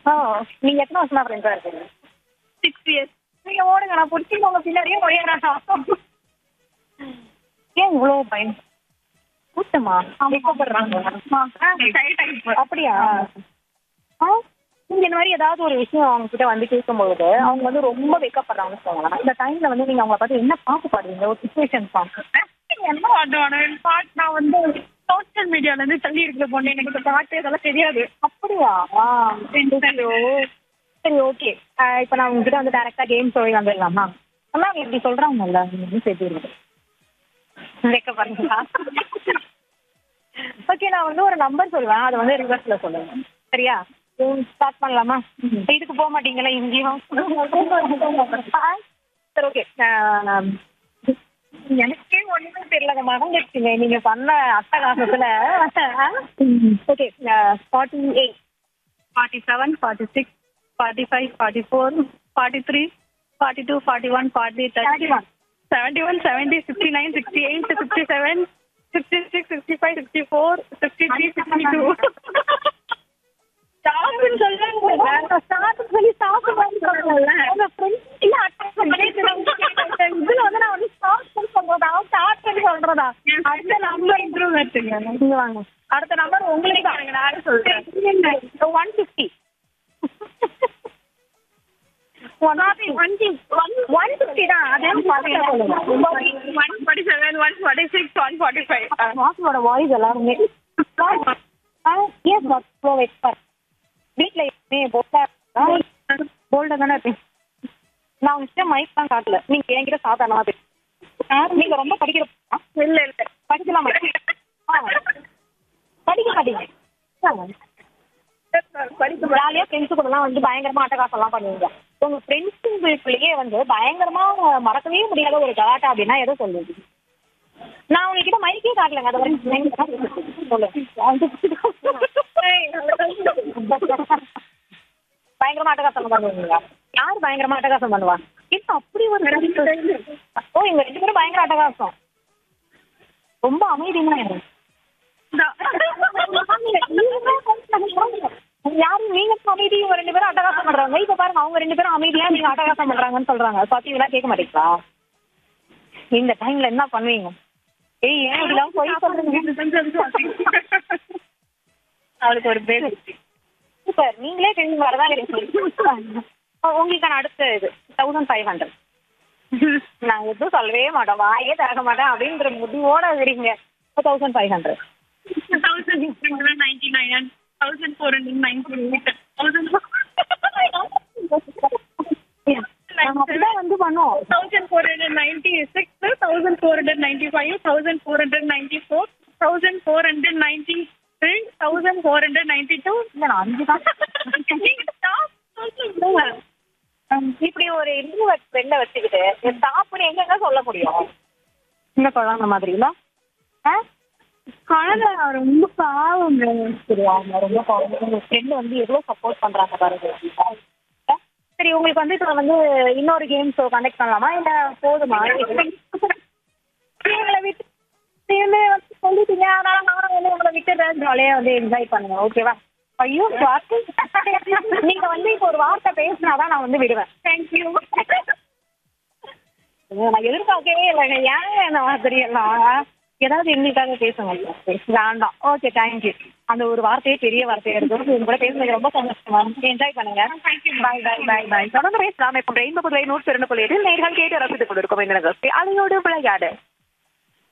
ஓ நீங்க எத்தனை வருஷமா ஃப்ரெண்ட்ஸா இருக்கீங்க சிக்ஸ் இயர்ஸ் நீங்க ஓடுங்க நான் பிடிச்சி உங்க பின்னாடியே ஓடிடுறேன் ஏன் இவ்வளவு பயம் கூட்டமா வெக்கப்படுறாங்க அப்படியா ஆ நீங்க இந்த மாதிரி ஏதாவது ஒரு விஷயம் அவங்க கிட்ட வந்து கேட்கும்போது அவங்க வந்து ரொம்ப வெக்கப்படுறாங்கன்னு சொல்லலாம் இந்த டைம்ல வந்து நீங்க அவங்கள பார்த்து என்ன பாட்டு பாடுவீங்க ஒரு சுச்சுவேஷன் சாங் என்ன பாட்டு பாடுவேன் பாட்டு நான் வந்து சோஷியல் மீடியால இருந்து தள்ளி இருக்கிற பொண்ணு எனக்கு இந்த பாட்டு இதெல்லாம் தெரியாது அப்படியா ஐயோ. சரி ஓகே இப்போ நான் உங்ககிட்ட வந்து டேரக்டா கேம் சொல்லி வந்துடலாமா அண்ணா அவங்க இப்படி சொல்றாங்கல்ல நீங்க சேர்த்து இருக்கு வெக்கப்படுறீங்களா ஓகே நான் வந்து ஒரு நம்பர் சொல்லுவேன் அதை வந்து ரிவர்ஸ்ல சொல்லுங்க சரியா ஸ்டார்ட் பண்ணலாமா இதுக்கு போக மாட்டீங்களா இங்கேயும் ஆ, சரி ஓகே எனக்கே ஒண்ணுமே தெரியல மறந்துடுச்சுங்க நீங்க பண்ண அட்டகாசத்துல okay forty eight forty seven forty six forty five forty four forty three forty two forty one forty thirty one seventy one seventy sixty nine sixty eight sixty seven sixty six sixty five sixty four sixty three sixty two ஸ்டாப்னு சொல்லுங்க start பண்ணி stop உங்க friends இல்ல attack இதுல வந்து நான் வந்து stop பண்ணி சொல்றதா ஸ்டார்ட் பண்ணி சொல்றதா அடுத்த நம்பர் இன்ட்ரூவர்ட்டுங்க இங்க வாங்க அடுத்த நம்பர் உங்களுக்கு பாருங்க நானும் சொல்றேன் one fifty one one fifty தான் அதே one forty seven one forty six one forty five மாசோட வாய்ஸ் எல்லாருமே எஸ் நாட் ப்ரோ எக்ஸ்பர்ட் வீட்டில் எப்பவுமே போல்டா போல்டா தானே இருப்பேன் நான் உங்ககிட்ட மைக் தான் காட்டல நீங்க என்கிட்ட சாதாரணமா பேசுங்க நீங்க ரொம்ப படிக்கிற பொண்ணா? இல்ல இல்ல படிக்கலாமா ஆ. படிக்க மாட்டீங்க படிக்க ஜாலியா ஃப்ரெண்ட்ஸ் கூடலாம் வந்து பயங்கரமா அட்டகாசம்லாம் பண்ணுவீங்க உங்க ஃப்ரெண்ட்ஸுங்களுக்குள்ளேயே வந்து பயங்கரமா மறக்கவே முடியாத ஒரு கலாட்டா அப்படின்னா எதை சொல்லுவீங்க நான் உங்ககிட்ட மைக்கே காட்டலங்க அதை வரைக்கும் சொல்லுங்க பயங்கரமா அட்டகாசம் பண்ணுவீங்க யார் பயங்கரமா அட்டகாசம் பண்ணுவா என்ன அப்படி ஒரு ஓ இவங்க ரெண்டு பேரும் பயங்கர அட்டகாசம் ரொம்ப அமைதியுமா இருக்கு யாரு நீங்க அமைதி இவங்க ரெண்டு பேரும் அட்டகாசம் பண்றாங்க இப்ப பாருங்க அவங்க ரெண்டு பேரும் அமைதியா நீங்க அட்டகாசம் பண்றாங்கன்னு சொல்றாங்க பாத்தீங்களா கேட்க மாட்டீங்களா இந்த டைம்ல என்ன பண்ணுவீங்க ஏய் ஏன் இதெல்லாம் போய் சொல்றீங்க அவளுக்கு ஒரு பேர் சூப்பர் நீங்களே தெரிஞ்சு வரதான் இருக்கு உங்களுக்கான அடுத்த இது தௌசண்ட் ஃபைவ் ஹண்ட்ரட் நான் எதுவும் சொல்லவே மாட்டோம் வாயே திறக்க மாட்டேன் அப்படின்ற முடிவோட இருக்கிறீங்க thousand five hundred thousand six hundred ninety nine thousand four hundred ninety eight thousand நாங்க அப்படிதான் வந்து பண்ணோம் thousand four hundred ninety six thousand four hundred ninety five thousand four hundred ninety four thousand four hundred ninety three thousand four hundred ninety two இல்ல நான் அஞ்சு தான் இப்படி ஒரு இன்ட்ரோவர்ட் ஃப்ரெண்டை வச்சுக்கிட்டு ஸ்டாப்னு எங்கெங்க சொல்ல முடியும் இந்த குழந்தை மாதிரில குழந்தை ரொம்ப பாவம் அவங்க ரொம்ப பாவம். உங்க ஃப்ரெண்டு வந்து எவ்வளவு சப்போர்ட் பண்றாங்க பாருங்க சரி உங்களுக்கு வந்து இப்போ வந்து இன்னொரு கேம் ஷோ கண்டக்ட் பண்ணலாமா இல்ல போதுமா எங்களை விட்டு நீங்களே வந்து சொல்லிட்டீங்க அதனால நானும் வந்து உங்களை விட்டுறேன் ஜாலியா வந்து என்ஜாய் பண்ணுங்க ஓகேவா ஐயோ வார்த்தை நீங்க வந்து இப்போ ஒரு வார்த்தை பேசினாதான் நான் வந்து விடுவேன் தேங்க்யூ நான் எதிர்பார்க்கவே இல்லைங்க ஏன் என்ன மாதிரி எல்லாம் ஏதாவது எங்களுக்காக பேசுங்க வேண்டாம் ஓகே தேங்க்யூ அந்த ஒரு வார்த்தையே பெரிய வார்த்தையா இருக்கு உங்க கூட பேசுனது ரொம்ப சந்தோஷமா என்ஜாய் பண்ணுங்க பாய் பாய் பாய் பாய் தொடர்ந்து பேசலாம் இப்போ ரெயின்போ புதுவை நூற்றி இரண்டு புள்ளி எட்டு நேர்கள் கேட்டு ரசித்துக் கொண்டிருக்கும் இந்த நிகழ்ச்சி அலையோடு விளையாடு